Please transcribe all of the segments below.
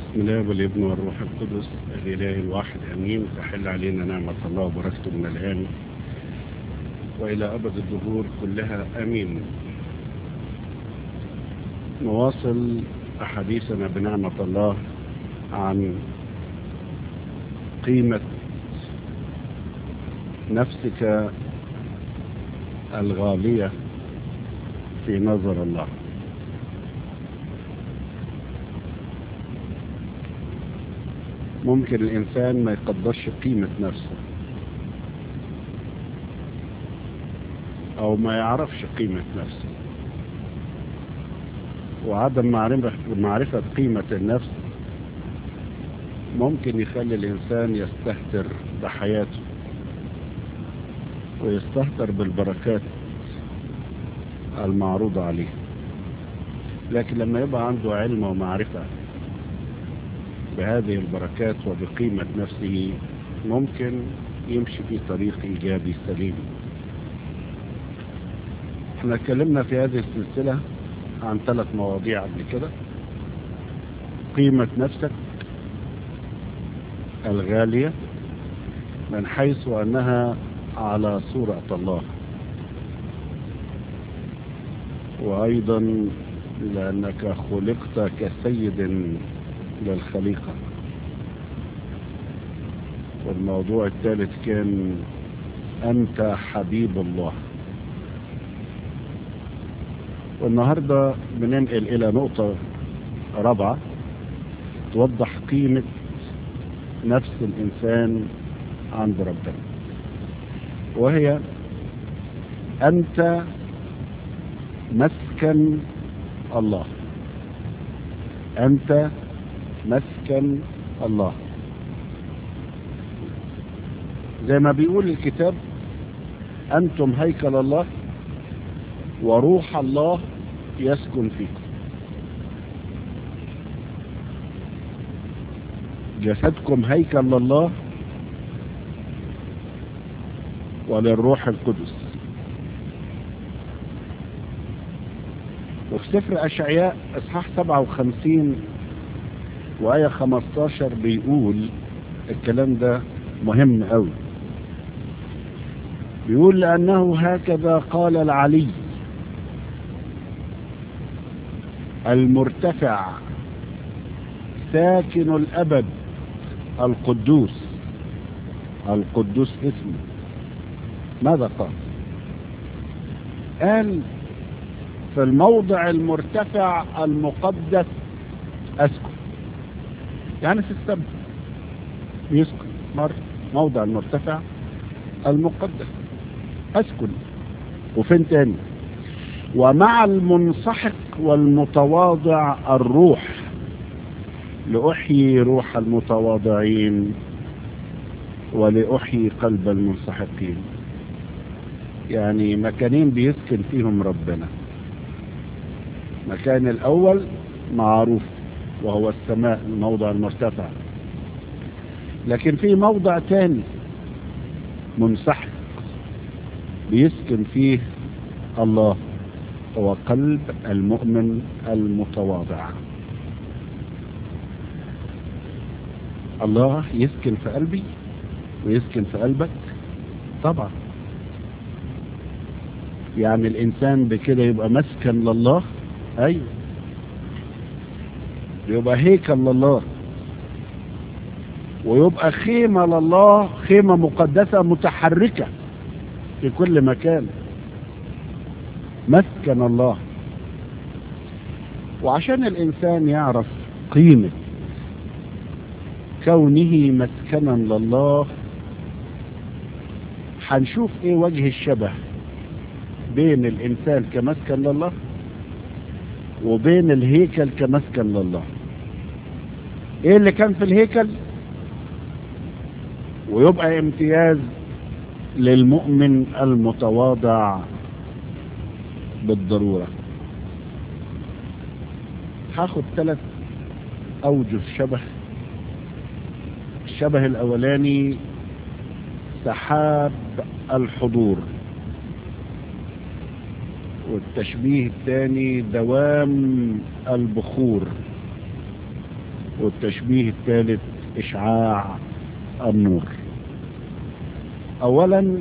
بسم الله والابن والروح القدس الإله الواحد أمين تحل علينا نعمة الله وبركته من الآن وإلى أبد الدهور كلها أمين نواصل أحاديثنا بنعمة الله عن قيمة نفسك الغالية في نظر الله ممكن الإنسان ما يقدرش قيمة نفسه أو ما يعرفش قيمة نفسه وعدم معرفة, معرفة قيمة النفس ممكن يخلي الإنسان يستهتر بحياته ويستهتر بالبركات المعروضة عليه لكن لما يبقى عنده علم ومعرفة بهذه البركات وبقيمة نفسه ممكن يمشي في طريق إيجابي سليم احنا اتكلمنا في هذه السلسلة عن ثلاث مواضيع قبل كده قيمة نفسك الغالية من حيث أنها على صورة الله وأيضا لأنك خلقت كسيد للخليقة والموضوع الثالث كان أنت حبيب الله والنهاردة بننقل إلى نقطة رابعة توضح قيمة نفس الإنسان عند ربنا وهي أنت مسكن الله أنت مسكن الله زي ما بيقول الكتاب أنتم هيكل الله وروح الله يسكن فيكم جسدكم هيكل لله وللروح القدس وفي سفر أشعياء إصحاح 57 وآية 15 بيقول الكلام ده مهم قوي بيقول لأنه هكذا قال العلي المرتفع ساكن الأبد القدوس القدوس اسمه ماذا قال قال في الموضع المرتفع المقدس أسكن يعني في السماء يسكن مر موضع المرتفع المقدس أسكن وفين تاني ومع المنسحق والمتواضع الروح لأحيي روح المتواضعين ولأحيي قلب المنسحقين يعني مكانين بيسكن فيهم ربنا مكان الأول معروف وهو السماء الموضع المرتفع لكن في موضع تاني منسحق بيسكن فيه الله هو قلب المؤمن المتواضع الله يسكن في قلبي ويسكن في قلبك طبعا يعني الإنسان بكده يبقى مسكن لله أيوه يبقى هيكل لله ويبقى خيمة لله خيمة مقدسة متحركة في كل مكان مسكن الله وعشان الإنسان يعرف قيمة كونه مسكنا لله هنشوف ايه وجه الشبه بين الإنسان كمسكن لله وبين الهيكل كمسكن لله ايه اللي كان في الهيكل ويبقى امتياز للمؤمن المتواضع بالضرورة هاخد ثلاث اوجه شبه الشبه الاولاني سحاب الحضور والتشبيه الثاني دوام البخور والتشبيه الثالث إشعاع النور أولا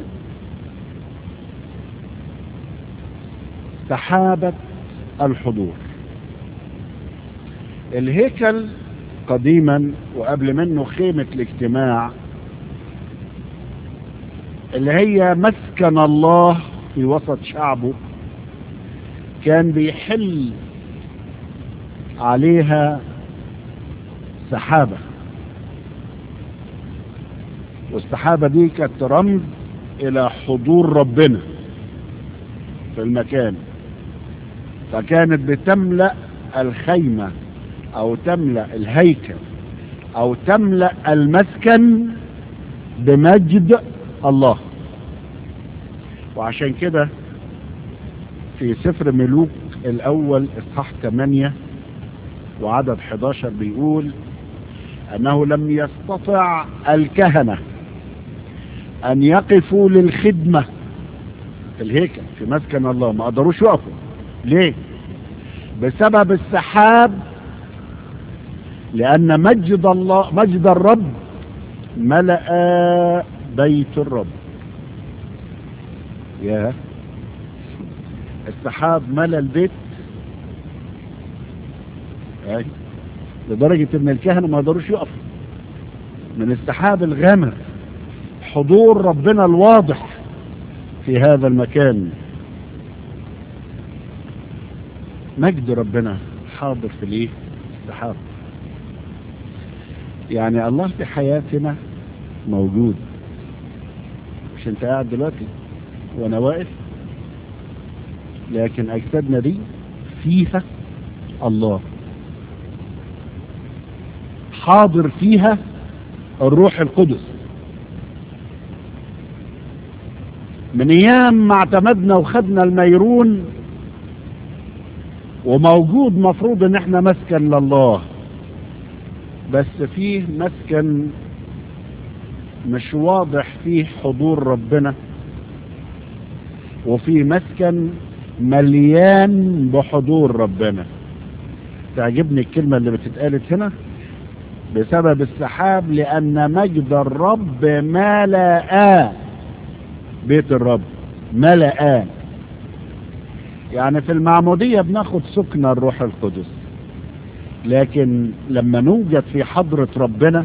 سحابة الحضور الهيكل قديما وقبل منه خيمة الاجتماع اللي هي مسكن الله في وسط شعبه كان بيحل عليها سحابة والسحابة دي كانت رمز إلى حضور ربنا في المكان فكانت بتملأ الخيمة أو تملأ الهيكل أو تملأ المسكن بمجد الله وعشان كده في سفر ملوك الأول إصحاح 8 وعدد 11 بيقول أنه لم يستطع الكهنة أن يقفوا للخدمة في الهيكل في مسكن الله ما قدروش يقفوا ليه بسبب السحاب لأن مجد الله مجد الرب ملأ بيت الرب يا السحاب ملأ البيت أي. لدرجة ان الكهنة ما قدروش يقفوا من السحاب الغامر حضور ربنا الواضح في هذا المكان مجد ربنا حاضر في الايه السحاب يعني الله في حياتنا موجود مش انت قاعد دلوقتي وانا واقف لكن اجسادنا دي فيها الله حاضر فيها الروح القدس من ايام ما اعتمدنا وخدنا الميرون وموجود مفروض ان احنا مسكن لله بس فيه مسكن مش واضح فيه حضور ربنا وفي مسكن مليان بحضور ربنا تعجبني الكلمة اللي بتتقالت هنا بسبب السحاب لأن مجد الرب ملأ بيت الرب ملأ يعني في المعمودية بناخد سكن الروح القدس لكن لما نوجد في حضرة ربنا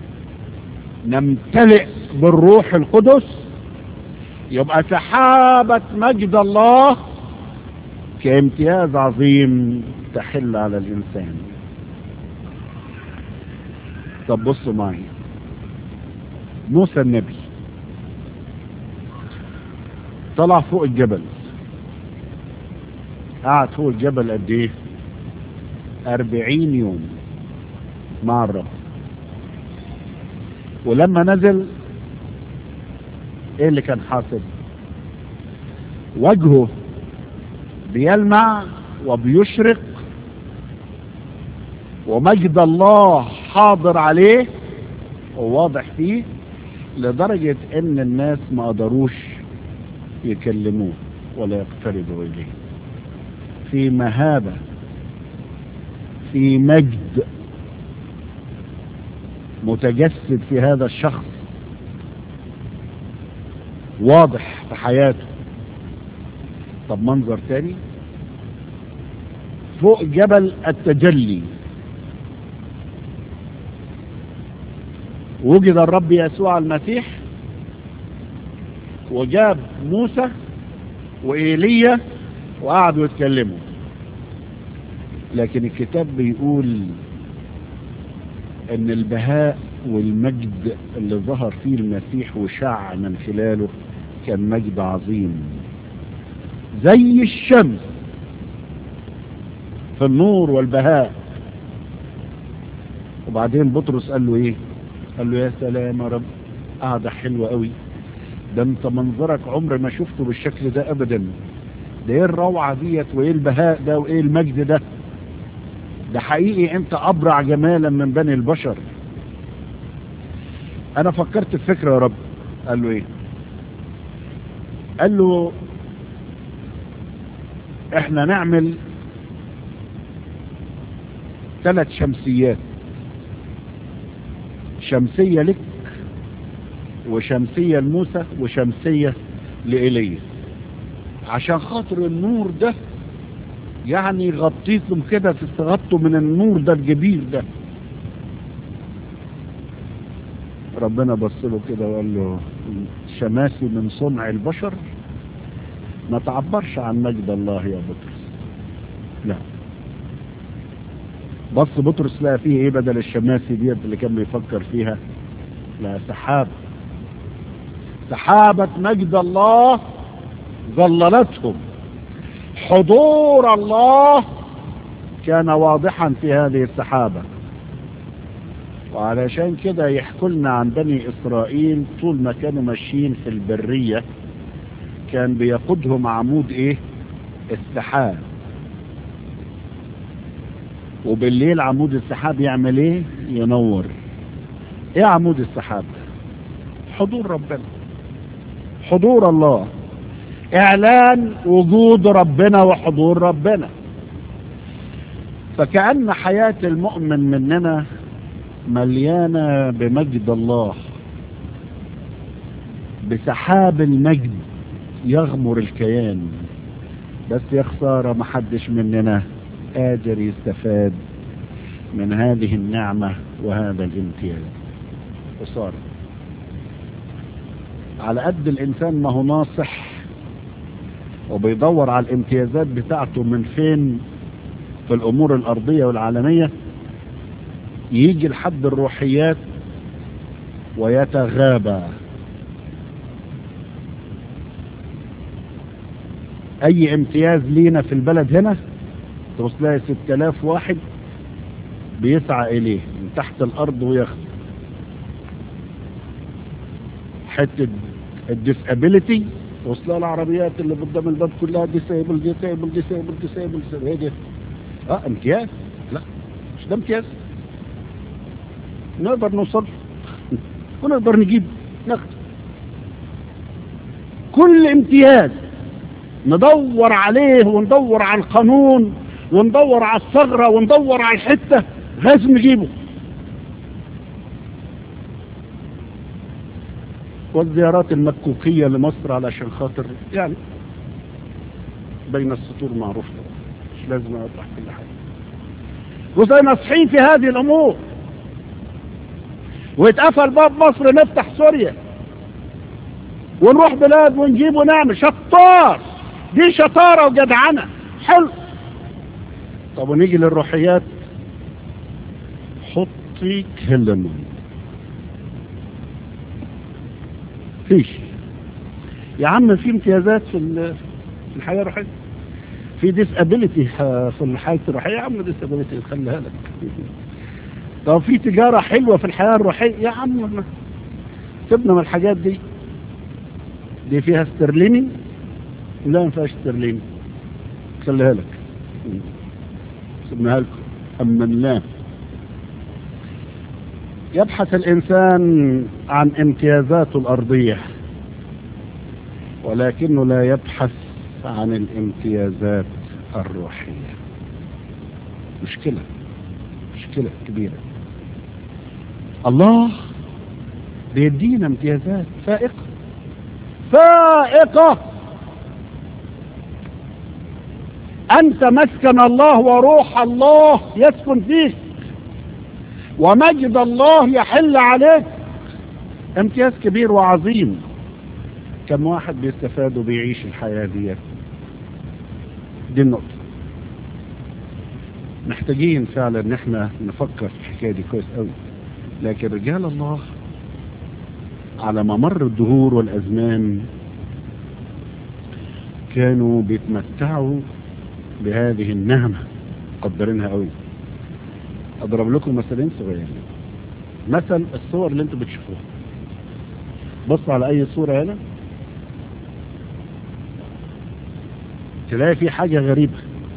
نمتلئ بالروح القدس يبقى سحابة مجد الله كامتياز عظيم تحل على الإنسان طب بصوا معي موسى النبي طلع فوق الجبل قعد فوق الجبل قد ايه أربعين يوم مع الرب ولما نزل ايه اللي كان حاصل وجهه بيلمع وبيشرق ومجد الله حاضر عليه وواضح فيه لدرجة ان الناس ما قدروش يكلموه ولا يقتربوا اليه في مهابة في مجد متجسد في هذا الشخص واضح في حياته طب منظر تاني فوق جبل التجلي وجد الرب يسوع المسيح وجاب موسى وإيليا وقعدوا يتكلموا لكن الكتاب بيقول ان البهاء والمجد اللي ظهر فيه المسيح وشع من خلاله كان مجد عظيم زي الشمس في النور والبهاء وبعدين بطرس قال له ايه قال له يا سلام يا رب قعدة حلوة قوي ده انت منظرك عمر ما شفته بالشكل ده ابدا ده ايه الروعة ديت وايه البهاء ده وايه المجد ده ده حقيقي انت ابرع جمالا من بني البشر انا فكرت في فكرة يا رب قال له ايه قال له احنا نعمل ثلاث شمسيات شمسية لك وشمسية لموسى وشمسية لإيليا عشان خاطر النور ده يعني غطيكم كده تستغطوا من النور ده الكبير ده ربنا بص له كده وقال له شماسي من صنع البشر ما تعبرش عن مجد الله يا بطرس لا بص بطرس لقى فيه ايه بدل الشماسي ديت اللي كان بيفكر فيها لا سحاب سحابة مجد الله ظللتهم حضور الله كان واضحا في هذه السحابة وعلشان كده يحكوا لنا عن بني إسرائيل طول ما كانوا ماشيين في البرية كان بيقودهم عمود ايه السحاب وبالليل عمود السحاب يعمل ايه ينور ايه عمود السحاب حضور ربنا حضور الله اعلان وجود ربنا وحضور ربنا فكأن حياة المؤمن مننا مليانة بمجد الله بسحاب المجد يغمر الكيان بس يا خسارة محدش مننا قادر يستفاد من هذه النعمة وهذا الامتياز خسارة على قد الإنسان ما هو ناصح وبيدور على الامتيازات بتاعته من فين في الأمور الأرضية والعالمية يجي لحد الروحيات ويتغابى اي امتياز لينا في البلد هنا تبص تلاقي 6000 واحد بيسعى اليه من تحت الارض وياخد حته الديسابيليتي تبص لها العربيات اللي قدام الباب كلها ديسيبل ديسيبل ديسيبل ديسيبل ايه ده؟ اه امتياز لا مش ده امتياز نقدر نوصل ونقدر نجيب ناخد كل امتياز ندور عليه وندور على القانون وندور على الثغرة وندور على الحتة لازم نجيبه والزيارات المكوكية لمصر علشان خاطر يعني بين السطور معروف مش لازم اطرح كل حاجة وزي ناصحين في هذه الامور ويتقفل باب مصر نفتح سوريا ونروح بلاد ونجيب ونعمل شطار دي شطارة وجدعنة حلو طب ونيجي للروحيات حطي كلمة فيش يا عم في امتيازات في الحياة الروحية في ديسابيليتي في الحياة الروحية يا عم ديسابيليتي خليها لك طب في تجارة حلوة في الحياة الروحية يا عم سيبنا من الحاجات دي دي فيها استرليني لا ما فيهاش استرليني خليها لك سيبناها لكم أمناه يبحث الإنسان عن امتيازاته الأرضية ولكنه لا يبحث عن الامتيازات الروحية مشكلة مشكلة كبيرة الله بيدينا امتيازات فائقة فائقة أنت مسكن الله وروح الله يسكن فيك ومجد الله يحل عليك امتياز كبير وعظيم كم واحد بيستفاد وبيعيش الحياة دي دي النقطة محتاجين فعلا ان احنا نفكر في الحكاية دي كويس قوي لكن رجال الله على ممر الدهور والازمان كانوا بيتمتعوا بهذه النعمة قدرينها قوي اضرب لكم مثلين صغيرين مثل الصور اللي انتوا بتشوفوها بص على اي صورة هنا تلاقي في حاجة غريبة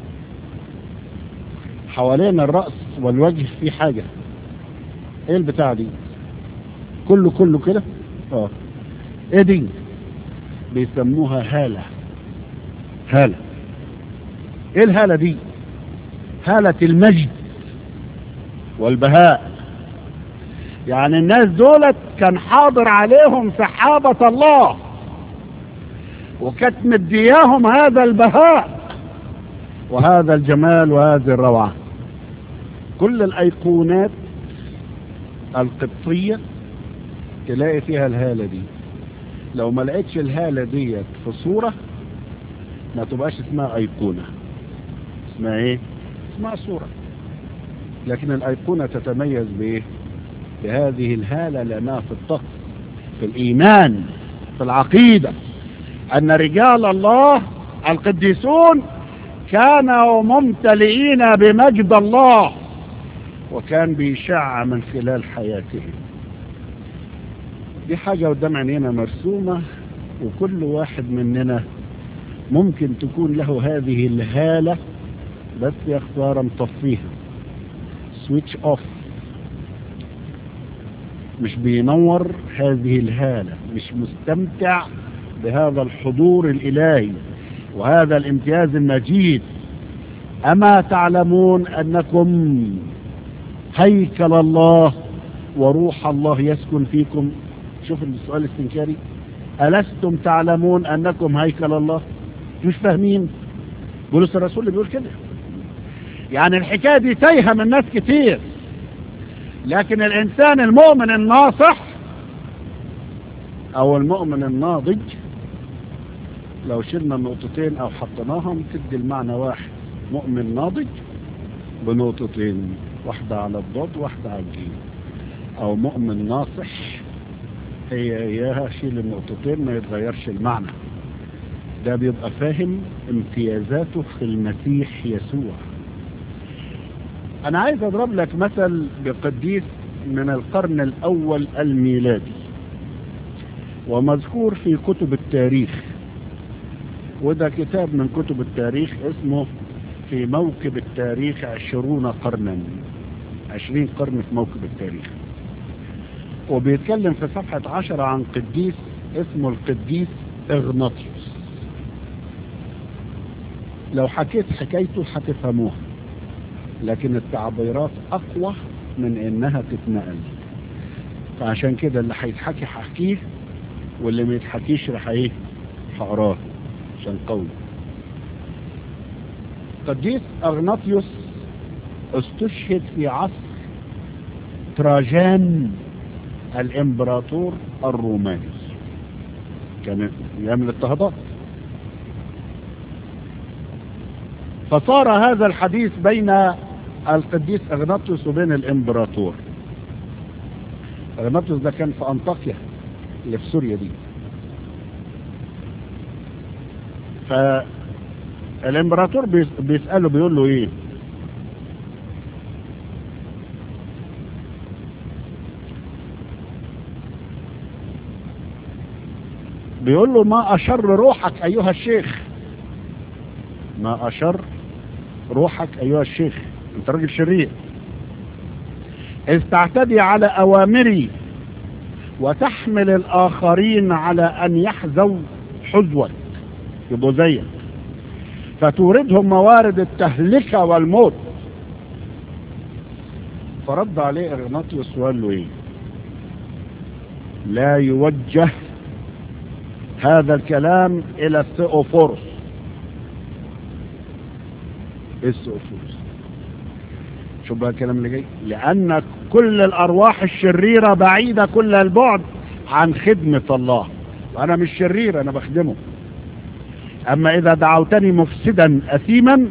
حوالين الرأس والوجه في حاجة ايه البتاع دي كله كله كده اه ايه دي بيسموها هالة هالة ايه الهالة دي هالة المجد والبهاء يعني الناس دولت كان حاضر عليهم سحابة الله وكانت مدياهم هذا البهاء وهذا الجمال وهذه الروعة كل الأيقونات القبطية تلاقي فيها الهالة دي لو ما لقيتش الهالة ديت في صورة ما تبقاش اسمها أيقونة اسمها ايه اسمها صورة لكن الأيقونة تتميز بايه بهذه الهالة لأنها في الطقس في الإيمان في العقيدة أن رجال الله القديسون كانوا ممتلئين بمجد الله وكان بيشع من خلال حياتهم دي حاجة قدام عينينا مرسومة وكل واحد مننا ممكن تكون له هذه الهالة بس يا خسارة مطفيها سويتش اوف مش بينور هذه الهالة مش مستمتع بهذا الحضور الإلهي وهذا الامتياز المجيد أما تعلمون أنكم هيكل الله وروح الله يسكن فيكم شوف السؤال الاستنكاري ألستم تعلمون أنكم هيكل الله مش فاهمين بولس الرسول اللي بيقول كده يعني الحكاية دي تايهة من ناس كتير لكن الإنسان المؤمن الناصح أو المؤمن الناضج لو شلنا النقطتين أو حطيناهم تدي المعنى واحد مؤمن ناضج بنقطتين واحدة على الضاد واحدة على الجيم أو مؤمن ناصح هي إياها شيل النقطتين ما يتغيرش المعنى ده بيبقى فاهم امتيازاته في المسيح يسوع أنا عايز أضرب لك مثل بقديس من القرن الأول الميلادي ومذكور في كتب التاريخ وده كتاب من كتب التاريخ اسمه في موكب التاريخ عشرون قرنا عشرين قرن في موكب التاريخ وبيتكلم في صفحة عشرة عن قديس اسمه القديس اغناطيوس لو حكيت حكايته هتفهموها لكن التعبيرات اقوى من انها تتنقل فعشان كده اللي هيتحكي هحكيه واللي ما يتحكيش راح ايه هقراه عشان قوي قديس اغناطيوس استشهد في عصر تراجان الامبراطور الروماني كان يعمل اضطهادات فصار هذا الحديث بين القديس اغناطيوس وبين الامبراطور اغناطيوس ده كان في انطاكيا اللي في سوريا دي فالامبراطور بيسأله بيقول له ايه بيقول له ما أشر روحك أيها الشيخ ما أشر روحك أيها الشيخ أنت راجل شرير إذ تعتدي على أوامري وتحمل الآخرين على أن يحذوا حزوك يبقوا زيك فتوردهم موارد التهلكة والموت فرد عليه اغناطيوس وقال له ايه لا يوجه هذا الكلام الى الثيوفورس ايه الثيوفورس شوف بقى الكلام اللي جاي لان كل الارواح الشريرة بعيدة كل البعد عن خدمة الله وانا مش شرير انا بخدمه اما اذا دعوتني مفسدا اثيما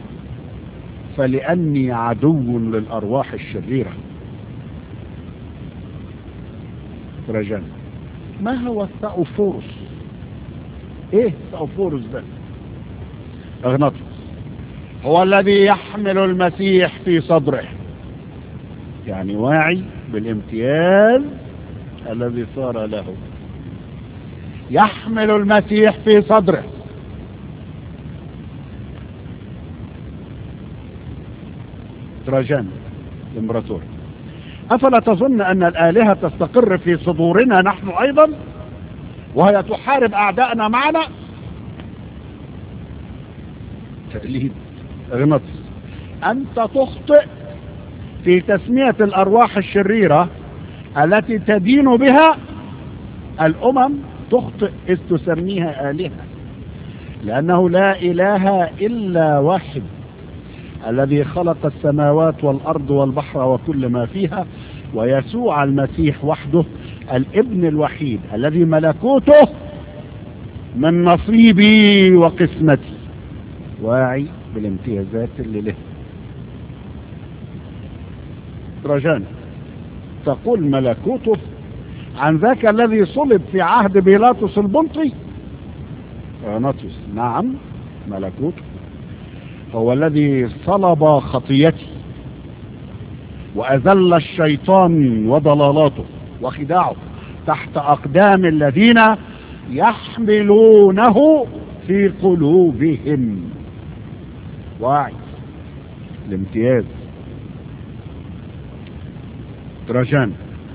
فلاني عدو للارواح الشريرة رجل ما هو الثأوفورس ايه الثأوفورس ده اغناطيوس هو الذي يحمل المسيح في صدره يعني واعي بالامتياز الذي صار له يحمل المسيح في صدره تراجان الامبراطور أفلا تظن أن الآلهة تستقر في صدورنا نحن أيضا وهي تحارب أعداءنا معنا تقليد غنطس أنت تخطئ في تسمية الأرواح الشريرة التي تدين بها الأمم تخطئ إذ تسميها آلهة لأنه لا إله إلا واحد الذي خلق السماوات والأرض والبحر وكل ما فيها ويسوع المسيح وحده الابن الوحيد الذي ملكوته من نصيبي وقسمتي واعي بالامتيازات اللي له رجان تقول ملكوته عن ذاك الذي صلب في عهد بيلاطس البنطي نطس نعم ملكوته هو الذي صلب خطيتي وأذل الشيطان وضلالاته وخداعه تحت أقدام الذين يحملونه في قلوبهم واعي الامتياز رجان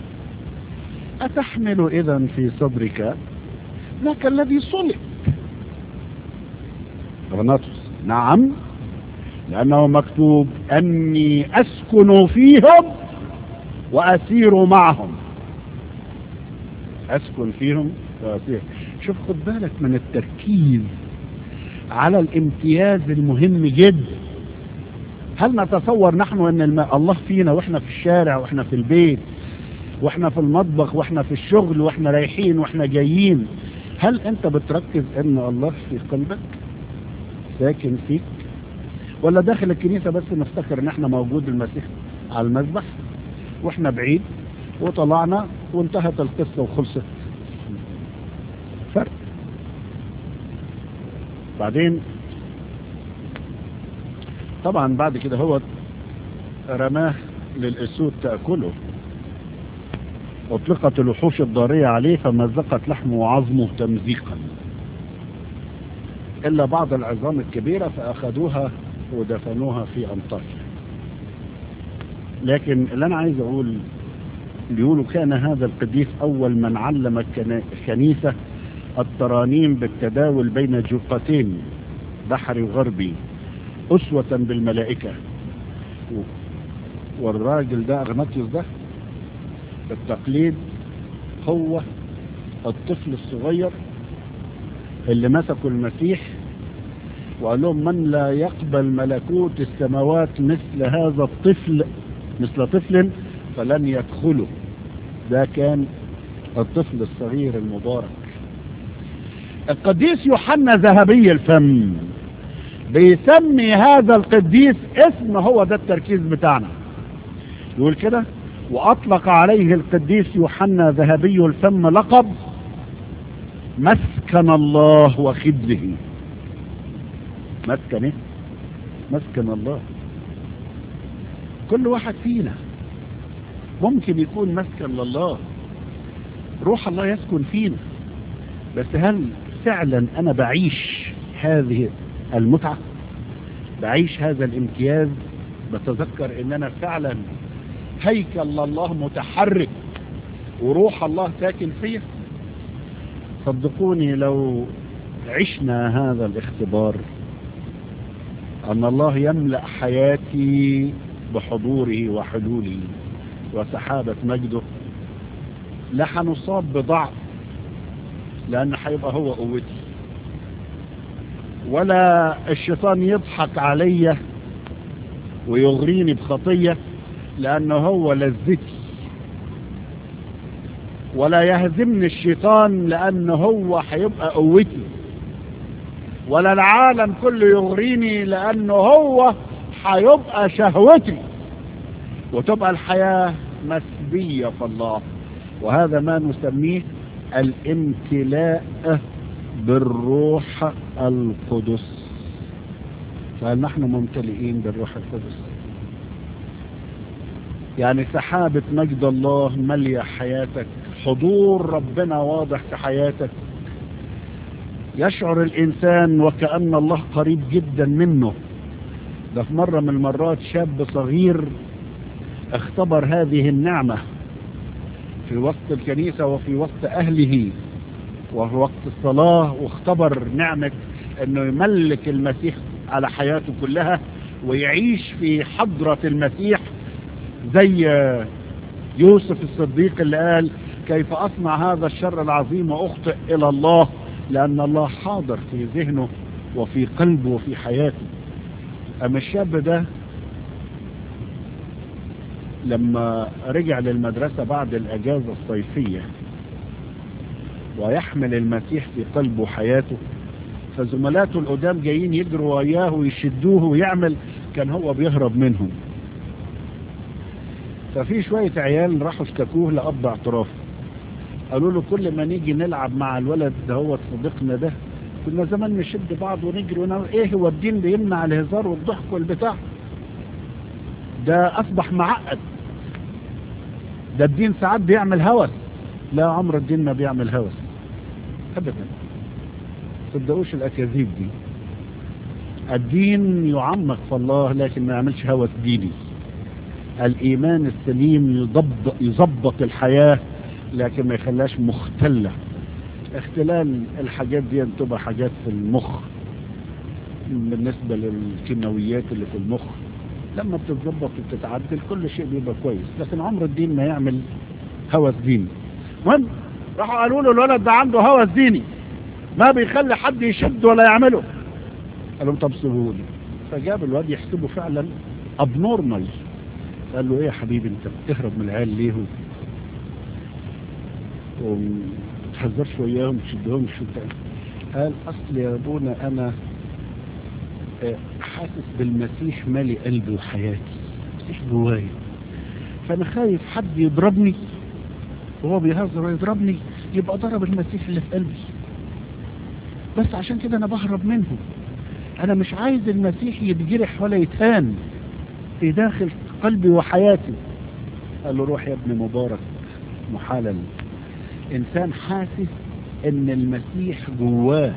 أتحمل إذا في صدرك ذاك الذي صلب غناطس نعم لأنه مكتوب أني أسكن فيهم وأسير معهم أسكن فيهم وأسير شوف خد بالك من التركيز على الامتياز المهم جدا هل نتصور نحن أن الماء الله فينا وإحنا في الشارع وإحنا في البيت وإحنا في المطبخ وإحنا في الشغل وإحنا رايحين وإحنا جايين هل أنت بتركز أن الله في قلبك ساكن فيك ولا داخل الكنيسة بس نفتكر ان احنا موجود المسيح على المذبح واحنا بعيد وطلعنا وانتهت القصة وخلصت فرق بعدين طبعا بعد كده هو رماه للأسود تأكله أطلقت الوحوش الضارية عليه فمزقت لحمه وعظمه تمزيقا إلا بعض العظام الكبيرة فأخذوها ودفنوها في أنطاكيا لكن اللي أنا عايز أقول بيقولوا كان هذا القديس أول من علم الكنيسة الترانيم بالتداول بين جوقتين بحري وغربي أسوة بالملائكة والراجل ده أغناطيوس ده التقليد هو الطفل الصغير اللي مسكوا المسيح وقال لهم من لا يقبل ملكوت السماوات مثل هذا الطفل مثل طفل فلن يدخله ده كان الطفل الصغير المبارك القديس يوحنا ذهبي الفم بيسمي هذا القديس اسم هو ده التركيز بتاعنا يقول كده وأطلق عليه القديس يوحنا ذهبي الفم لقب مسكن الله وخبزه مسكن ايه مسكن الله كل واحد فينا ممكن يكون مسكن لله روح الله يسكن فينا بس هل فعلا انا بعيش هذه المتعة بعيش هذا الامتياز بتذكر ان انا فعلا هيكل لله متحرك وروح الله ساكن فيا صدقوني لو عشنا هذا الاختبار أن الله يملأ حياتي بحضوره وحلوله وسحابة مجده لا هنصاب بضعف لأن هيبقى هو قوتي ولا الشيطان يضحك عليا ويغريني بخطية لأنه هو لذتي ولا يهزمني الشيطان لأنه هو هيبقى قوتي ولا العالم كله يغريني لأنه هو هيبقى شهوتي وتبقى الحياة مسبية في الله وهذا ما نسميه الامتلاء بالروح القدس فهل نحن ممتلئين بالروح القدس يعني سحابة مجد الله مليا حياتك حضور ربنا واضح في حياتك يشعر الإنسان وكأن الله قريب جدا منه ده في مرة من المرات شاب صغير اختبر هذه النعمة في وسط الكنيسة وفي وسط أهله وفي وقت الصلاة واختبر نعمة انه يملك المسيح على حياته كلها ويعيش في حضرة المسيح زي يوسف الصديق اللي قال كيف أصنع هذا الشر العظيم وأخطئ إلى الله لأن الله حاضر في ذهنه وفي قلبه وفي حياته أما الشاب ده لما رجع للمدرسة بعد الأجازة الصيفية ويحمل المسيح في قلبه وحياته فزملاته القدام جايين يجروا وياه ويشدوه ويعمل كان هو بيهرب منهم ففي شوية عيال راحوا اشتكوه لأب اعتراف قالوا له كل ما نيجي نلعب مع الولد ده هو صديقنا ده كنا زمان نشد بعض ونجري ونعمل ايه هو الدين بيمنع الهزار والضحك والبتاع ده اصبح معقد ده الدين ساعات بيعمل هوس لا عمر الدين ما بيعمل هوس ابدا صدقوش الاكاذيب دي الدين يعمق في الله لكن ما يعملش هوس ديني الايمان السليم يضبط, يضبط الحياة لكن ما يخلاش مختلة اختلال الحاجات دي تبقى حاجات في المخ بالنسبة للكيماويات اللي في المخ لما بتتظبط وبتتعدل كل شيء بيبقى كويس لكن عمر الدين ما يعمل هوس ديني المهم راحوا قالوا له الولد ده عنده هوس ديني ما بيخلي حد يشد ولا يعمله قال لهم طب سيبوه لي فجاب الواد يحسبه فعلا ابنورمال قال له ايه يا حبيبي انت بتهرب من العيال ليه ومتحذرش وياهم تشدهمش قال اصل يا ابونا انا حاسس بالمسيح مالي قلبي وحياتي مسيح جوايا فانا خايف حد يضربني وهو بيهزر ويضربني يبقى ضرب المسيح اللي في قلبي بس عشان كده انا بهرب منه انا مش عايز المسيح يتجرح ولا يتهان في داخل قلبي وحياتي قال له روح يا ابن مبارك محالا انسان حاسس ان المسيح جواه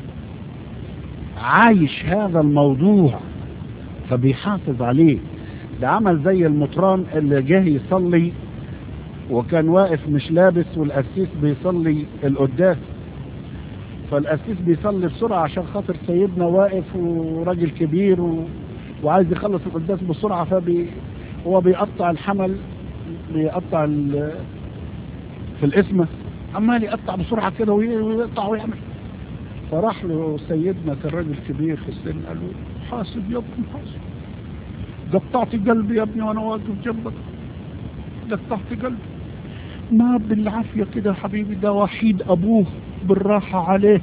عايش هذا الموضوع فبيحافظ عليه ده عمل زي المطران اللي جه يصلي وكان واقف مش لابس والقسيس بيصلي القداس فالقسيس بيصلي بسرعة عشان خاطر سيدنا واقف وراجل كبير و... وعايز يخلص القداس بسرعة فبي هو بيقطع الحمل بيقطع ال... في الاسمة عمال يقطع بسرعة كده ويقطع ويعمل فراح له سيدنا كان راجل كبير في السن قال له حاسب يا ابني حاسب قطعت قلبي يا ابني وانا واقف جنبك قطعت قلبي ما بالعافية كده يا حبيبي ده وحيد ابوه بالراحة عليه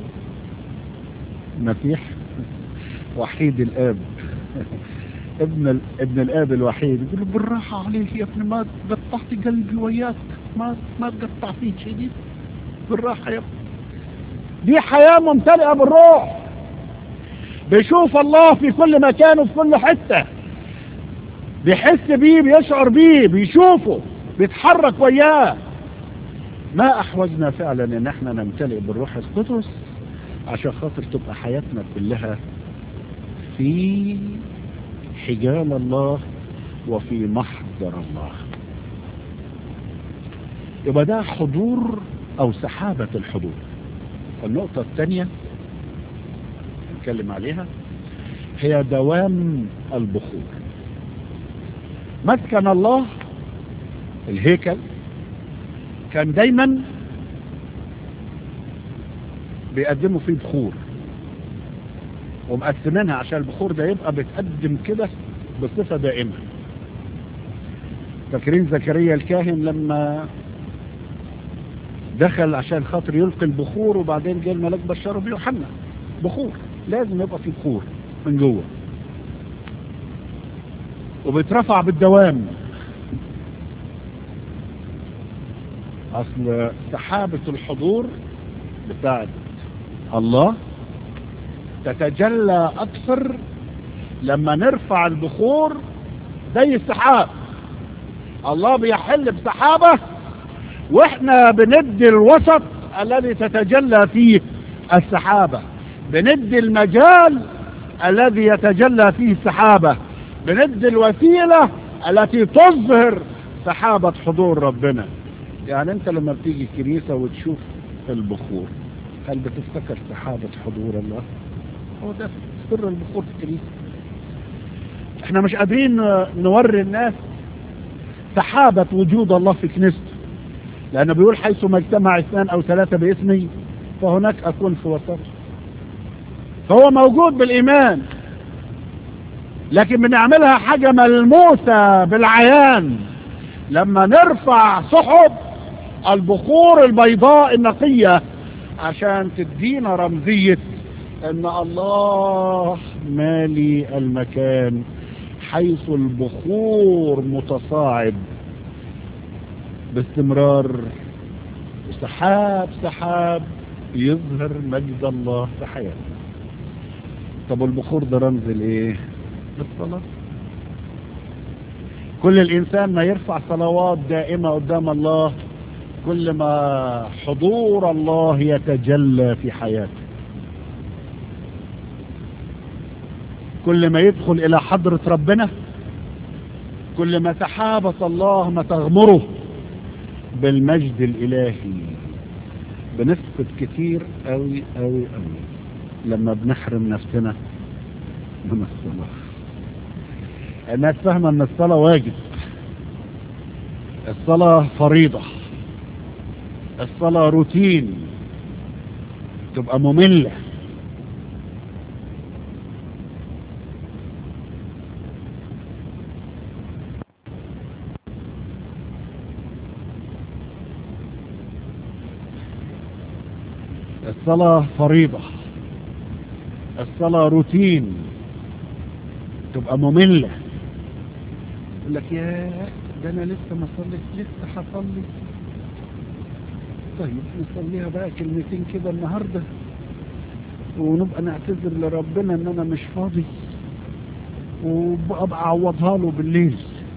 مسيح وحيد الاب ابن ال... ابن الاب الوحيد يقول له بالراحة عليه يا ابني ما قطعت قلبي وياك ما ما تقطع فيك شديد بالراحة يا ابني دي حياة ممتلئة بالروح بيشوف الله في كل مكان وفي كل حتة بيحس بيه بيشعر بيه بيشوفه بيتحرك وياه ما احوجنا فعلا ان احنا نمتلئ بالروح القدس عشان خاطر تبقى حياتنا كلها في حجال الله وفي محضر الله يبقى ده حضور او سحابة الحضور النقطة الثانية نتكلم عليها هي دوام البخور مسكن الله الهيكل كان دايما بيقدموا فيه بخور ومقسمينها عشان البخور ده يبقى بيتقدم كده بصفة دائمة فاكرين زكريا الكاهن لما دخل عشان خاطر يلقي البخور وبعدين جاء الملاك بشره بيوحنا بخور لازم يبقى فيه بخور من جوه وبيترفع بالدوام اصل سحابة الحضور بتاعت الله تتجلى اكثر لما نرفع البخور زي السحاب الله بيحل بسحابة واحنا بندي الوسط الذي تتجلى فيه السحابة بندي المجال الذي يتجلى فيه السحابة بندي الوسيلة التي تظهر سحابة حضور ربنا يعني انت لما بتيجي الكنيسة وتشوف البخور هل بتفتكر سحابة حضور الله هو ده سر البخور في الكنيسة احنا مش قادرين نوري الناس سحابة وجود الله في كنيسته لأنه بيقول حيث ما اجتمع اثنان أو ثلاثة باسمي فهناك أكون في وسط فهو موجود بالإيمان لكن بنعملها حاجة ملموسة بالعيان لما نرفع سحب البخور البيضاء النقية عشان تدينا رمزية ان الله مالي المكان حيث البخور متصاعد باستمرار سحاب سحاب يظهر مجد الله في حياتنا طب البخور ده رمز الايه الصلاة كل الانسان ما يرفع صلوات دائمة قدام الله كل ما حضور الله يتجلى في حياته كل ما يدخل الى حضرة ربنا كل ما سحابة الله ما تغمره بالمجد الالهي بنفقد كتير قوي قوي قوي لما بنحرم نفسنا من الصلاة الناس فاهمة ان الصلاة واجب الصلاة فريضة الصلاة روتين تبقى مملة الصلاة فريضة الصلاة روتين تبقى مملة يقول لك يا ده انا لسه ما صليت لسه هصلي طيب نصليها بقى كلمتين كده النهارده ونبقى نعتذر لربنا ان انا مش فاضي وابقى اعوضها له بالليل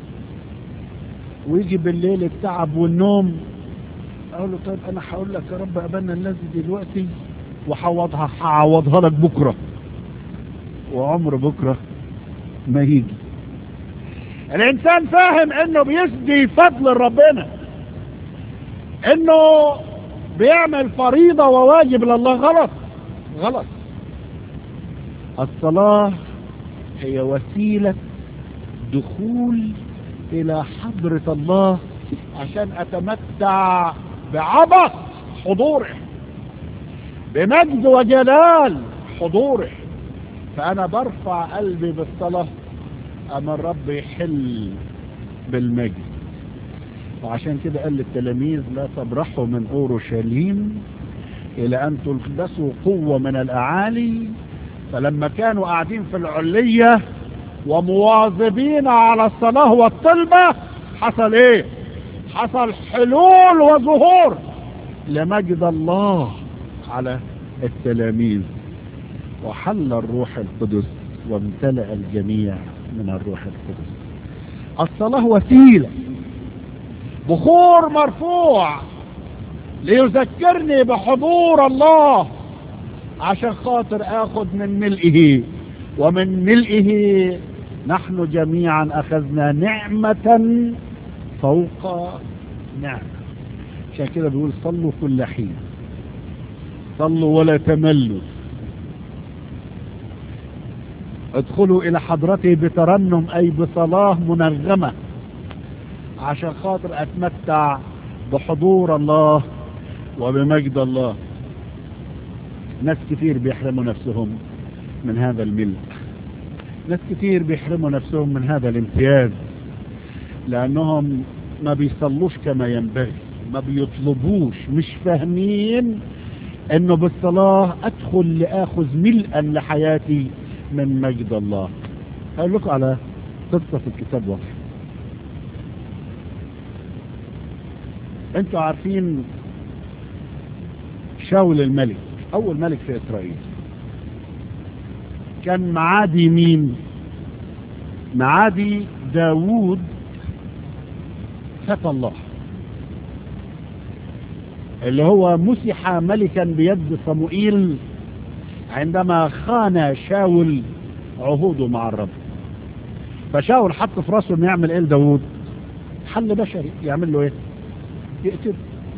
ويجي بالليل التعب والنوم اقول له طيب انا هقول لك يا رب ابانا الذي دلوقتي وحوضها هعوضها لك بكره وعمر بكره ما يجي الانسان فاهم انه بيسدي فضل ربنا انه بيعمل فريضة وواجب لله غلط غلط الصلاة هي وسيلة دخول الى حضرة الله عشان اتمتع بعبط حضوره بمجد وجلال حضوره فانا برفع قلبي بالصلاة اما الرب يحل بالمجد وعشان كده قال للتلاميذ لا تبرحوا من اورشليم الى ان تلبسوا قوة من الاعالي فلما كانوا قاعدين في العلية ومواظبين على الصلاة والطلبة حصل ايه حصل حلول وظهور لمجد الله على التلاميذ وحل الروح القدس وامتلأ الجميع من الروح القدس الصلاة وسيلة بخور مرفوع ليذكرني بحضور الله عشان خاطر اخذ من ملئه ومن ملئه نحن جميعا اخذنا نعمة فوق نعمة عشان كده بيقول صلوا كل حين صلوا ولا تملوا ادخلوا الى حضرته بترنم اي بصلاة منغمة عشان خاطر اتمتع بحضور الله وبمجد الله ناس كتير بيحرموا نفسهم من هذا الملء ناس كتير بيحرموا نفسهم من هذا الامتياز لانهم ما بيصلوش كما ينبغي ما بيطلبوش مش فاهمين انه بالصلاة ادخل لاخذ ملءا لحياتي من مجد الله هقول لكم على قصة في الكتاب واضح انتوا عارفين شاول الملك اول ملك في اسرائيل كان معادي مين معادي داوود فتى الله اللي هو مسح ملكا بيد صموئيل عندما خان شاول عهوده مع الرب فشاول حط في راسه انه يعمل ايه لداوود حل بشري يعمل له ايه يقتل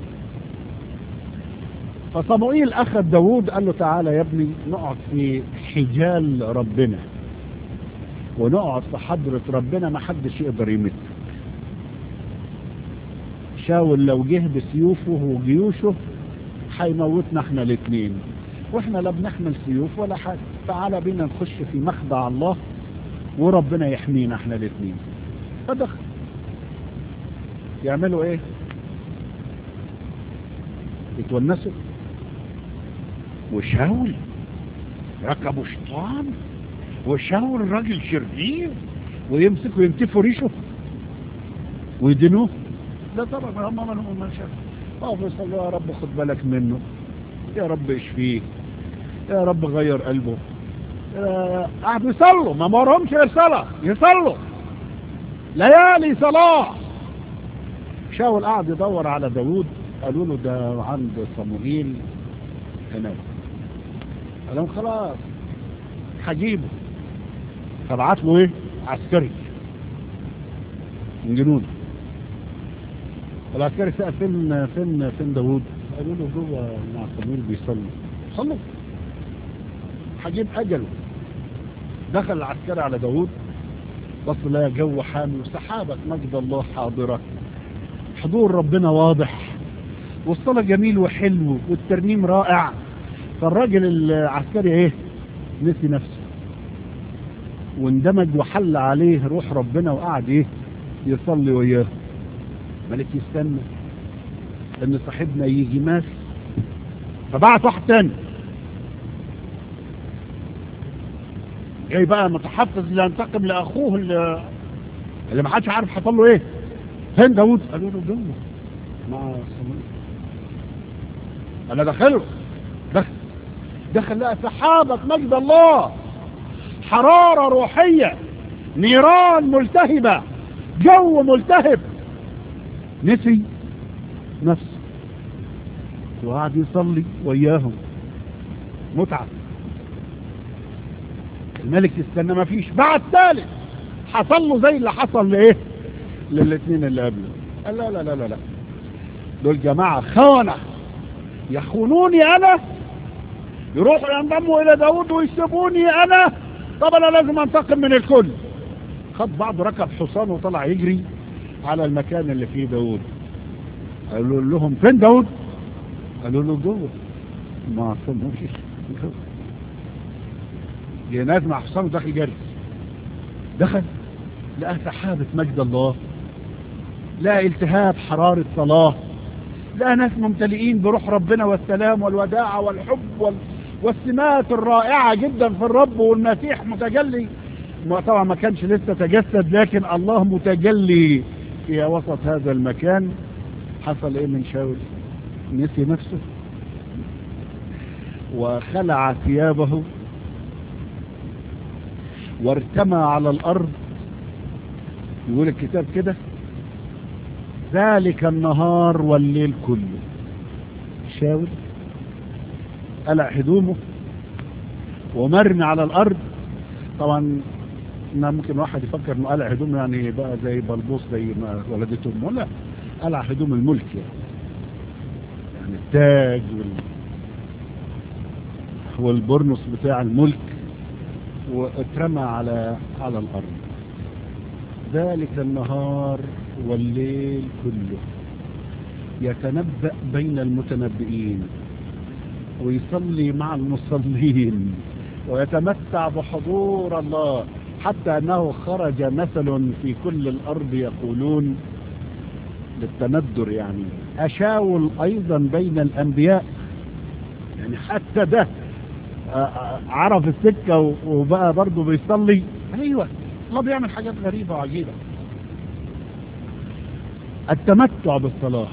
فصموئيل اخذ داوود قال له تعالى يا ابني نقعد في حجال ربنا ونقعد في حضرة ربنا ما حدش يقدر يمسك شاول لو جه بسيوفه وجيوشه هيموتنا احنا الاثنين واحنا لا بنحمل سيوف ولا حاجة تعالى بينا نخش في مخدع الله وربنا يحمينا احنا الاثنين فدخل يعملوا ايه يتونسوا وشاول ركبوا شيطان وشاول راجل شرير ويمسكوا ينتفوا ريشه ويدنوه لا طبعا هم منهم ما شاف اقفوا يصلوا يا رب خد بالك منه يا رب اشفيه يا رب غير قلبه قعدوا يصلوا ما مرهمش غير صلاة يصلوا ليالي صلاة شاول قعد يدور على داوود قالوا له ده عند صموئيل هناك قال لهم خلاص هجيبه فبعت له ايه عسكري من جنود العسكري سأل فين فين فين داوود قالوا له جوه مع صموئيل بيصلي صلوا هجيب اجله دخل العسكري على داوود بص لا جو حامي وسحابة مجد الله حاضرة حضور ربنا واضح والصلاة جميل وحلو والترنيم رائع فالراجل العسكري ايه نسي نفسه واندمج وحل عليه روح ربنا وقعد ايه يصلي وياه ملك يستنى ان صاحبنا يجي مات فبعت واحد تاني جاي بقى متحفز لينتقم لاخوه اللي, اللي ما حدش عارف حصل له ايه فين داوود قالوا له جوه مع صموئيل انا دخله دخل دخل لقى سحابة مجد الله حرارة روحية نيران ملتهبة جو ملتهب نسي نفسه وقعد يصلي وياهم متعة الملك استنى ما فيش بعد ثالث حصل له زي اللي حصل لايه للاثنين اللي قبله قال لا لا لا لا لا دول جماعة خونة يخونوني انا يروحوا ينضموا الى داود ويسيبوني انا طب انا لازم انتقم من الكل خد بعض ركب حصان وطلع يجري على المكان اللي فيه داود قالوا لهم فين داود قالوا له جوه ما صموش جه ناس مع حصان ودخل جري دخل لقى سحابة مجد الله لقى التهاب حرارة صلاة لقى ناس ممتلئين بروح ربنا والسلام والوداعة والحب وال... والسمات الرائعة جدا في الرب والمسيح متجلي طبعا ما كانش لسه تجسد لكن الله متجلي في وسط هذا المكان حصل ايه من شاول نسي نفسه وخلع ثيابه وارتمى على الارض يقول الكتاب كده ذلك النهار والليل كله شاول قلع هدومه ومرمي على الارض طبعا ممكن واحد يفكر انه قلع هدومه يعني بقى زي بلبوس زي ما ولدته امه لا قلع هدوم الملك يعني يعني التاج وال والبرنس بتاع الملك واترمى على على الارض ذلك النهار والليل كله يتنبأ بين المتنبئين ويصلي مع المصلين ويتمتع بحضور الله حتى أنه خرج مثل في كل الأرض يقولون للتندر يعني أشاول أيضا بين الأنبياء يعني حتى ده عرف السكة وبقى برضه بيصلي أيوة الله بيعمل حاجات غريبة وعجيبة التمتع بالصلاة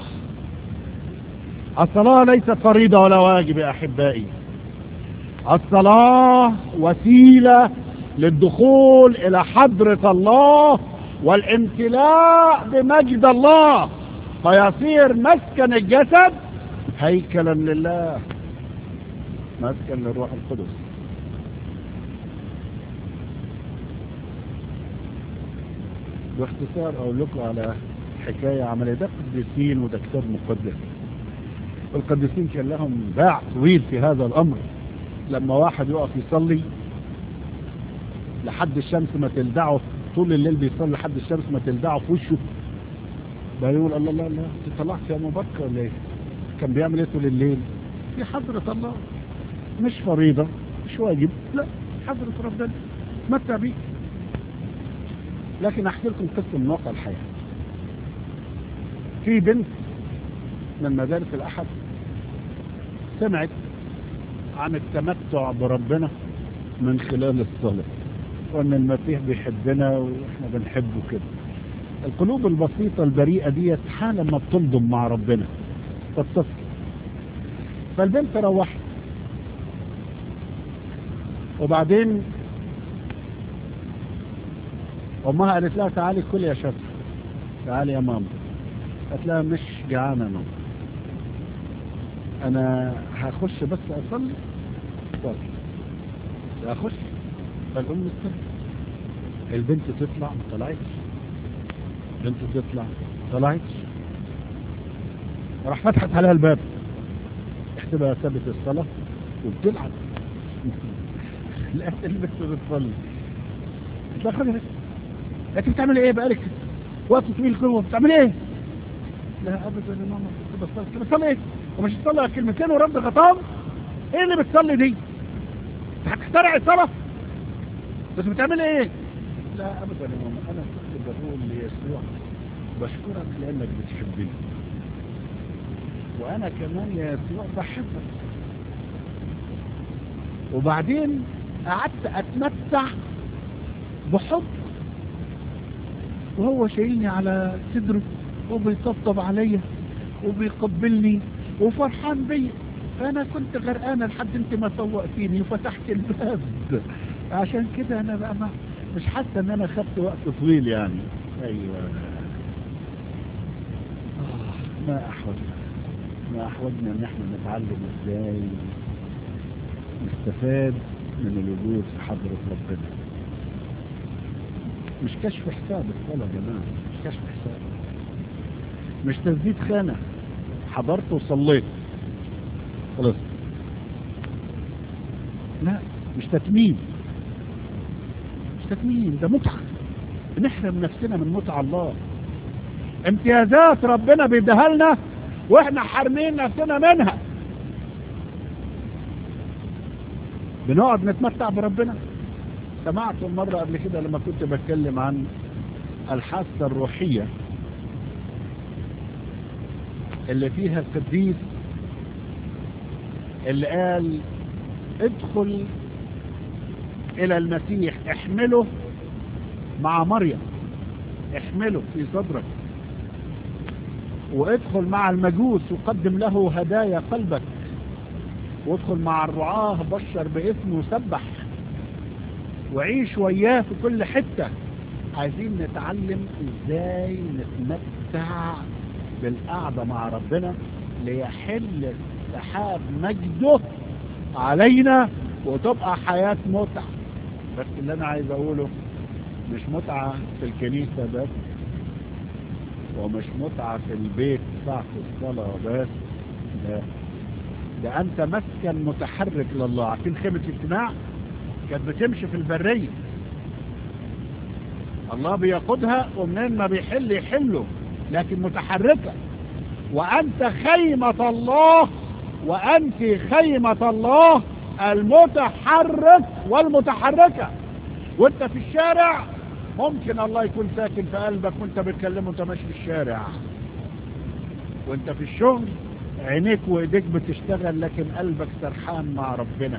الصلاة ليست فريضة ولا واجب يا أحبائي الصلاة وسيلة للدخول إلى حضرة الله والامتلاء بمجد الله فيصير مسكن الجسد هيكلا لله مسكن للروح القدس باختصار اقول لكم على حكاية عملية ده قديسين وده كتاب مقدس القديسين كان لهم باع طويل في هذا الامر لما واحد يقف يصلي لحد الشمس ما تلدعه طول الليل بيصلي لحد الشمس ما تلدعه في وشه ده يقول الله الله الله انت طلعت يا مبكر ليه كان بيعمل ايه طول الليل في حضرة الله مش فريضة مش واجب لا حضرة ربنا متع بيه لكن احكي لكم قصة من واقع الحياة في بنت من مدارس الأحد سمعت عن التمتع بربنا من خلال الصلاة وأن المسيح بيحبنا وإحنا بنحبه كده القلوب البسيطة البريئة دي حالة ما بتنضم مع ربنا تتصل فالبنت روحت وبعدين أمها قالت لها تعالي كل يا شطر تعالي يا ماما قالت لها مش جعانة ماما أنا هخش بس أصلي واجي هخش فالأم استنى البنت تطلع ما طلعتش البنت تطلع ما طلعتش راح فتحت عليها الباب احسبها سابت الصلاة وبتلعب لقيت البنت بتصلي قلت لها خدي انت بتعمل ايه بقالك وقت طويل كده بتعمل ايه لا ابدا يا ماما كنت بصلي كنت بتصلي ايه ومش تصلي كلمتين ورب غطام ايه اللي بتصلي دي هتخترع الصلاه بس بتعمل ايه لا ابدا يا ماما انا كنت بقول ليسوع بشكرك لانك بتحبني وانا كمان يا يسوع بحبك وبعدين قعدت اتمتع بحب وهو شايلني على صدره وبيطبطب عليا وبيقبلني وفرحان بيا فانا كنت غرقانه لحد انت ما سوقتيني وفتحت الباب عشان كده انا بقى ما مش حاسه ان انا خدت وقت طويل يعني ايوه آه ما احوجنا ما احوجنا ان احنا نتعلم ازاي نستفاد من الوجود في حضره ربنا مش كشف حساب الصلاة يا جماعة مش كشف حساب مش تسديد خانة حضرت وصليت خلاص لا مش تتميم مش تتميم ده متعة بنحرم نفسنا من متع الله امتيازات ربنا بيديها لنا واحنا حارمين نفسنا منها بنقعد نتمتع بربنا سمعت مرة قبل كده لما كنت بتكلم عن الحاسة الروحية اللي فيها القديس اللي قال ادخل الى المسيح احمله مع مريم احمله في صدرك وادخل مع المجوس وقدم له هدايا قلبك وادخل مع الرعاه بشر باسمه وسبح وعيش وياه في كل حتة عايزين نتعلم ازاي نتمتع بالقعدة مع ربنا ليحل سحاب مجده علينا وتبقى حياة متعة بس اللي انا عايز اقوله مش متعة في الكنيسة بس ومش متعة في البيت ساعة الصلاة بس لا ده انت مسكن متحرك لله عارفين خيمة الاجتماع كانت بتمشي في البرية الله بيقودها ومنين ما بيحل يحله لكن متحركة وأنت خيمة الله وأنت خيمة الله المتحرك والمتحركة وانت في الشارع ممكن الله يكون ساكن في قلبك وانت بتكلمه وانت ماشي في الشارع وانت في الشغل عينيك وايديك بتشتغل لكن قلبك سرحان مع ربنا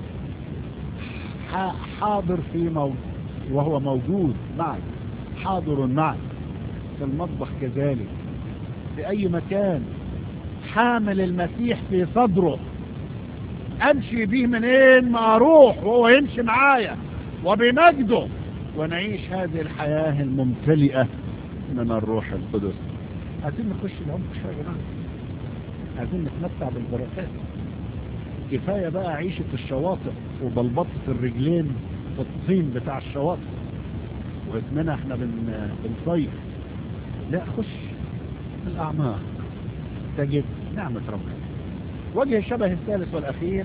حاضر في موجود وهو موجود معك حاضر معك في المطبخ كذلك في اي مكان حامل المسيح في صدره امشي به منين ما اروح وهو يمشي معايا وبمجده ونعيش هذه الحياة الممتلئة من الروح القدس عايزين نخش العمق شوية يا جماعة عايزين نتمتع بالبركات كفاية بقى عيشة الشواطئ وبلبطة الرجلين في الطين بتاع الشواطئ واسمنا احنا بن... بنصيف لا خش في الأعماق تجد نعمة ربنا وجه الشبه الثالث والأخير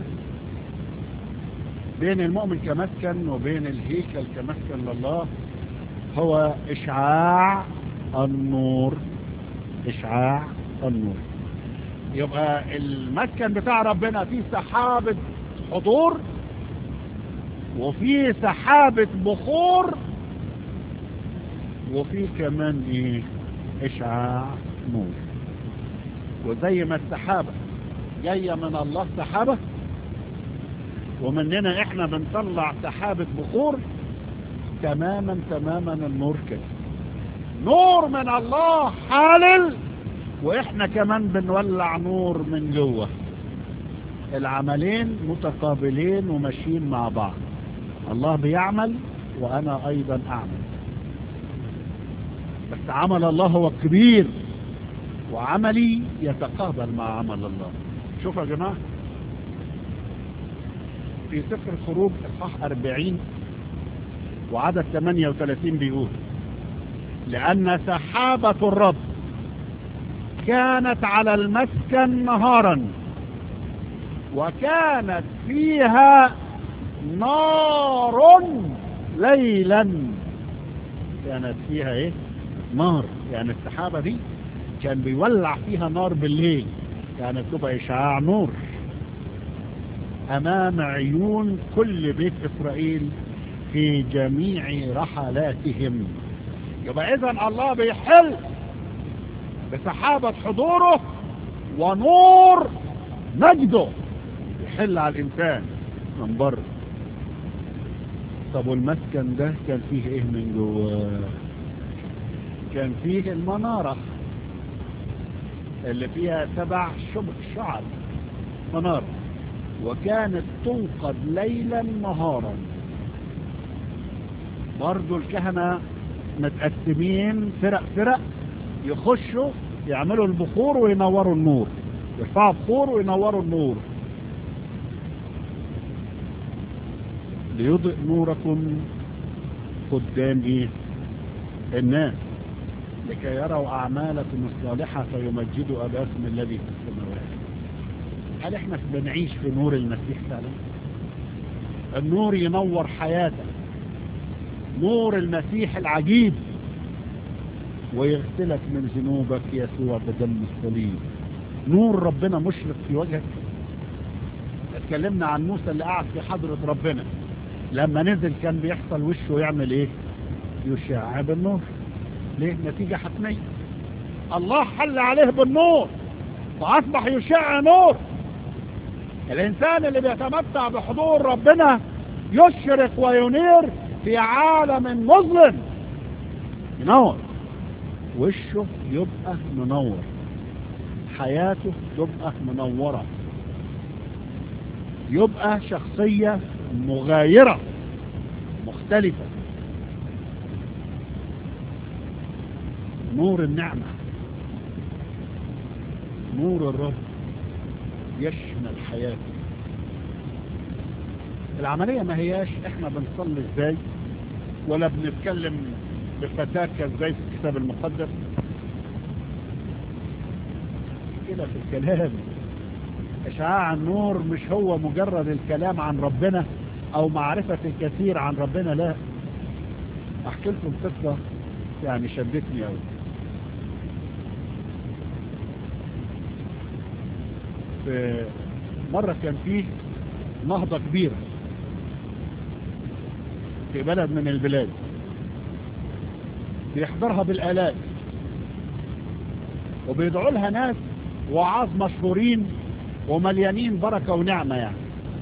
بين المؤمن كمسكن وبين الهيكل كمسكن لله هو إشعاع النور اشعاع النور يبقى المسكن بتاع ربنا فيه سحابة حضور وفيه سحابة بخور وفيه كمان ايه اشعاع نور وزي ما السحابة جاية من الله سحابة ومننا احنا بنطلع سحابة بخور تماما تماما النور كده نور من الله حالل واحنا كمان بنولع نور من جوه العملين متقابلين وماشيين مع بعض الله بيعمل وانا ايضا اعمل بس عمل الله هو الكبير وعملي يتقابل مع عمل الله شوفوا يا جماعة في سفر الخروج اصحاح 40 وعدد 38 بيقول لأن سحابة الرب كانت على المسكن نهارا وكانت فيها نار ليلا كانت فيها ايه نار يعني السحابة دي كان بيولع فيها نار بالليل كانت تبقى إشعاع نور أمام عيون كل بيت إسرائيل في جميع رحلاتهم يبقى إذا الله بيحل بسحابة حضوره ونور مجده يحل على الإنسان من بره طب والمسكن ده كان فيه إيه من جواه كان فيه المنارة اللي فيها سبع شبك شعر منارة وكانت توقد ليلا نهارا برضو الكهنة متقسمين فرق فرق يخشوا يعملوا البخور وينوروا النور يرفعوا بخور وينوروا النور ليضئ نوركم قدام ايه الناس لكي يروا أعمالكم الصالحة فيمجدوا أباكم الذي في السماوات هل احنا بنعيش في نور المسيح فعلا النور ينور حياتك نور المسيح العجيب ويغسلك من ذنوبك يسوع بدم الصليب نور ربنا مشرق في وجهك اتكلمنا عن موسى اللي قاعد في حضرة ربنا لما نزل كان بيحصل وشه يعمل ايه يشع بالنور ليه نتيجة حتمية الله حل عليه بالنور فأصبح يشع نور الإنسان اللي بيتمتع بحضور ربنا يشرق وينير في عالم مظلم ينور وشه يبقى منور حياته تبقى منورة يبقى شخصية مغايرة مختلفة نور النعمة نور الرب يشمل حياته العملية ما هياش احنا بنصلي ازاي ولا بنتكلم بفتاكة ازاي في الكتاب المقدس كده في الكلام اشعاع النور مش هو مجرد الكلام عن ربنا او معرفة الكثير عن ربنا لا احكي لكم قصة يعني شدتني قوي في مرة كان فيه نهضة كبيرة في بلد من البلاد بيحضرها بالآلاف وبيدعوا لها ناس وعاظ مشهورين ومليانين بركة ونعمة يعني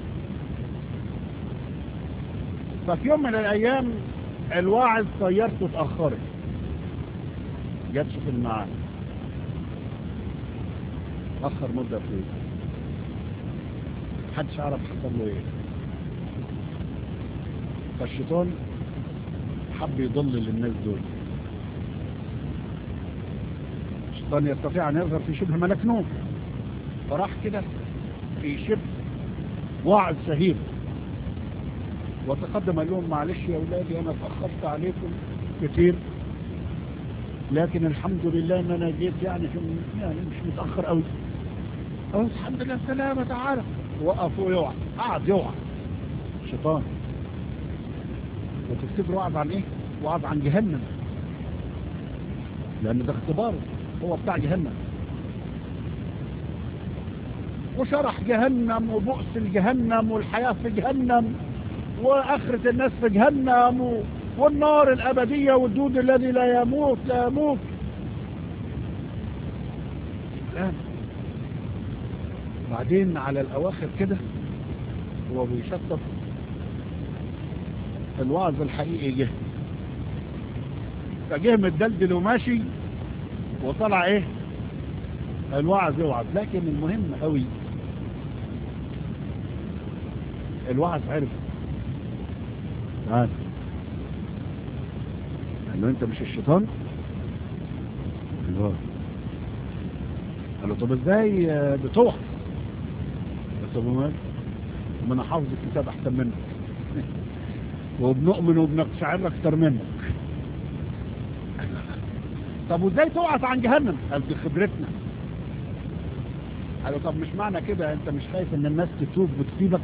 ففي يوم من الأيام الواعظ طيارته اتأخرت جاتش في الميعاد أخر مدة طويلة محدش عرف حصل له ايه فالشيطان حب يضلل الناس دول الشيطان يستطيع ان يظهر في شبه ملك نور فراح كده في شبه واعظ شهير وتقدم قال لهم معلش يا اولادي انا اتاخرت عليكم كتير لكن الحمد لله ان انا جيت يعني يعني مش متاخر قوي أو الحمد لله سلامة تعالى وقف ويوعى قعد يوعى شيطان وتفتكر وعظ عن ايه وعظ عن جهنم لان ده اختبار هو بتاع جهنم وشرح جهنم وبؤس الجهنم والحياة في جهنم وآخرة الناس في جهنم و... والنار الأبدية والدود الذي لا يموت لا يموت الآن بعدين على الأواخر كده هو بيشطب الوعظ الحقيقي جه فجه متدلدل وماشي وطلع ايه الوعظ يوعظ لكن المهم قوي الوعظ عرف تعال قال له انت مش الشيطان قال له قال له طب ازاي بتوعظ بس ابو مال ما انا حافظ الكتاب احسن منك وبنؤمن وبنقشعر اكتر منك طب وازاي توعظ عن جهنم قال دي خبرتنا قال له طب مش معنى كده انت مش خايف ان الناس تتوب وتسيبك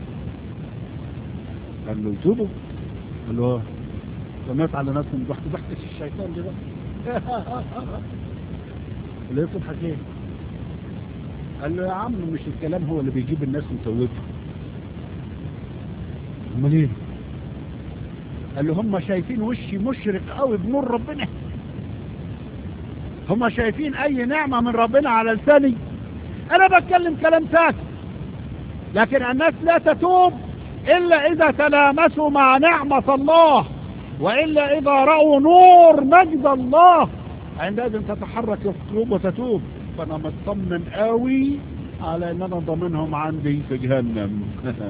قال له يتوبوا قال له سمعت على ناس من ضحك ضحكة الشيطان دي بقى اللي يضحك ليه قال له يا عم مش الكلام هو اللي بيجيب الناس ويتوبها امال ايه قال له هم شايفين وشي مشرق قوي بنور ربنا هم شايفين اي نعمة من ربنا على لساني انا بتكلم كلام ساكت لكن الناس لا تتوب الا اذا تلامسوا مع نعمة الله والا اذا رأوا نور مجد الله عندئذ تتحرك القلوب وتتوب فانا مطمن قوي على ان انا ضامنهم عندي في جهنم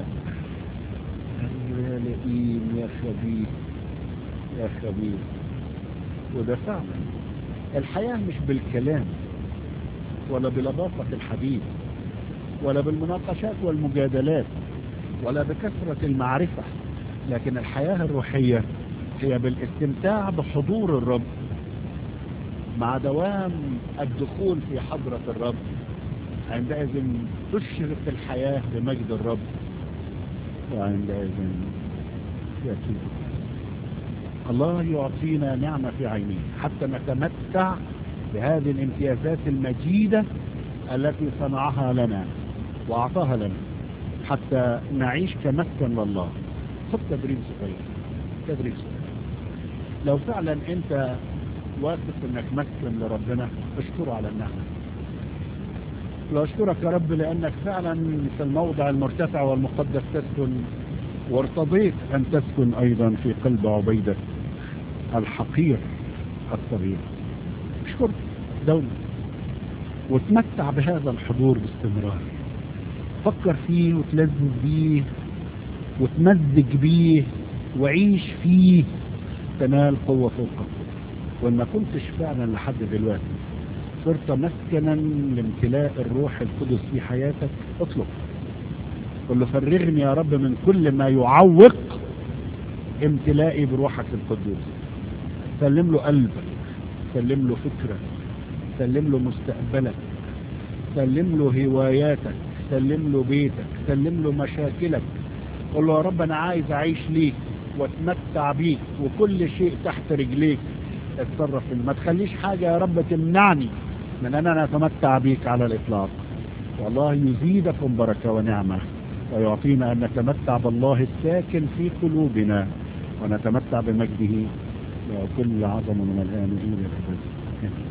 يا لئيم يا خبيث يا خبيث وده فعلا الحياة مش بالكلام ولا بلباقة الحديث ولا بالمناقشات والمجادلات ولا بكثرة المعرفة لكن الحياة الروحية هي بالاستمتاع بحضور الرب مع دوام الدخول في حضرة الرب عندئذ تشرق الحياة بمجد الرب وعندئذ يأتي الله يعطينا نعمة في عينيه حتى نتمتع بهذه الامتيازات المجيدة التي صنعها لنا وأعطاها لنا حتى نعيش كمسكن لله خد تدريب صغير تدريب صغير لو فعلا انت واثق انك مسكن لربنا اشكره على النعمة لو اشكرك يا رب لانك فعلا في الموضع المرتفع والمقدس تسكن وارتضيت ان تسكن ايضا في قلب عبيدك الحقير الصغير اشكر دوما وتمتع بهذا الحضور باستمرار فكر فيه وتلذذ بيه وتمزج بيه وعيش فيه تنال قوة فوق قوة وإن ما كنتش فعلا لحد دلوقتي صرت مسكنا لامتلاء الروح القدس في حياتك اطلب قل له فرغني يا رب من كل ما يعوق امتلائي بروحك القدوس سلم له قلبك سلم له فكرك سلم له مستقبلك سلم له هواياتك سلم له بيتك سلم له مشاكلك قل له يا رب انا عايز اعيش ليك واتمتع بيك وكل شيء تحت رجليك اتصرف فيه ما تخليش حاجة يا رب تمنعني من ان انا اتمتع بيك على الاطلاق والله يزيدكم بركة ونعمة ويعطينا ان نتمتع بالله الساكن في قلوبنا ونتمتع بمجده وكل عظم من الان الى الابد